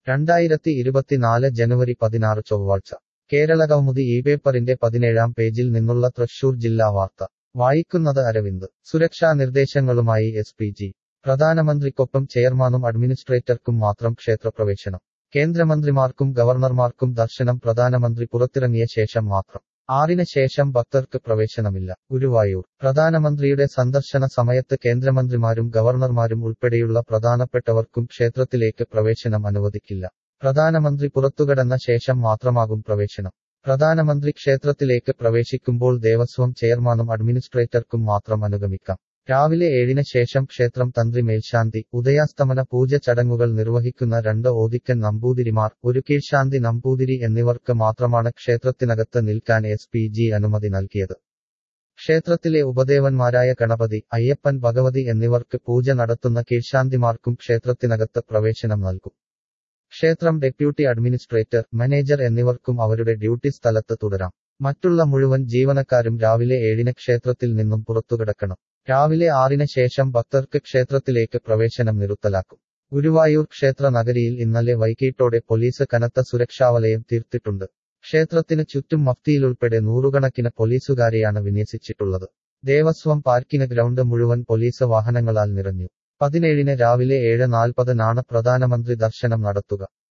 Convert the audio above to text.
രണ്ടായിരത്തി ഇരുപത്തിനാല് ജനുവരി പതിനാറ് ചൊവ്വാഴ്ച കേരള കൗമുദി ഈ പേപ്പറിന്റെ പതിനേഴാം പേജിൽ നിന്നുള്ള തൃശൂർ ജില്ലാ വാർത്ത വായിക്കുന്നത് അരവിന്ദ് സുരക്ഷാ നിർദ്ദേശങ്ങളുമായി എസ് പി ജി പ്രധാനമന്ത്രിക്കൊപ്പം ചെയർമാനും അഡ്മിനിസ്ട്രേറ്റർക്കും മാത്രം ക്ഷേത്രപ്രവേശനം കേന്ദ്രമന്ത്രിമാർക്കും ഗവർണർമാർക്കും ദർശനം പ്രധാനമന്ത്രി പുറത്തിറങ്ങിയ ശേഷം മാത്രം ആറിന് ശേഷം ഭക്തർക്ക് പ്രവേശനമില്ല ഗുരുവായൂർ പ്രധാനമന്ത്രിയുടെ സന്ദർശന സമയത്ത് കേന്ദ്രമന്ത്രിമാരും ഗവർണർമാരും ഉൾപ്പെടെയുള്ള പ്രധാനപ്പെട്ടവർക്കും ക്ഷേത്രത്തിലേക്ക് പ്രവേശനം അനുവദിക്കില്ല പ്രധാനമന്ത്രി പുറത്തുകടന്ന ശേഷം മാത്രമാകും പ്രവേശനം പ്രധാനമന്ത്രി ക്ഷേത്രത്തിലേക്ക് പ്രവേശിക്കുമ്പോൾ ദേവസ്വം ചെയർമാനും അഡ്മിനിസ്ട്രേറ്റർക്കും മാത്രം അനുഗമിക്കാം രാവിലെ ഏഴിന് ശേഷം ക്ഷേത്രം തന്ത്രി മേൽശാന്തി ഉദയാസ്തമന പൂജ ചടങ്ങുകൾ നിർവഹിക്കുന്ന രണ്ട് ഓദിക്കൻ നമ്പൂതിരിമാർ ഒരു കീഴ്ശാന്തി നമ്പൂതിരി എന്നിവർക്ക് മാത്രമാണ് ക്ഷേത്രത്തിനകത്ത് നിൽക്കാൻ എസ് പി ജി അനുമതി നൽകിയത് ക്ഷേത്രത്തിലെ ഉപദേവന്മാരായ ഗണപതി അയ്യപ്പൻ ഭഗവതി എന്നിവർക്ക് പൂജ നടത്തുന്ന കീഴ്ശാന്തിമാർക്കും ക്ഷേത്രത്തിനകത്ത് പ്രവേശനം നൽകും ക്ഷേത്രം ഡെപ്യൂട്ടി അഡ്മിനിസ്ട്രേറ്റർ മാനേജർ എന്നിവർക്കും അവരുടെ ഡ്യൂട്ടി സ്ഥലത്ത് തുടരാം മറ്റുള്ള മുഴുവൻ ജീവനക്കാരും രാവിലെ ഏഴിന് ക്ഷേത്രത്തിൽ നിന്നും പുറത്തുകിടക്കണം രാവിലെ ആറിന് ശേഷം ഭക്തർക്ക് ക്ഷേത്രത്തിലേക്ക് പ്രവേശനം നിർത്തലാക്കും ഗുരുവായൂർ ക്ഷേത്ര നഗരിയിൽ ഇന്നലെ വൈകിട്ടോടെ പോലീസ് കനത്ത സുരക്ഷാവലയം തീർത്തിട്ടുണ്ട് ക്ഷേത്രത്തിന് ചുറ്റും മഫ്തിയിലുൾപ്പെടെ നൂറുകണക്കിന് പോലീസുകാരെയാണ് വിന്യസിച്ചിട്ടുള്ളത് ദേവസ്വം പാർക്കിംഗ് ഗ്രൗണ്ട് മുഴുവൻ പോലീസ് വാഹനങ്ങളാൽ നിറഞ്ഞു പതിനേഴിന് രാവിലെ ഏഴ് നാൽപ്പതിനാണ് പ്രധാനമന്ത്രി ദർശനം നടത്തുക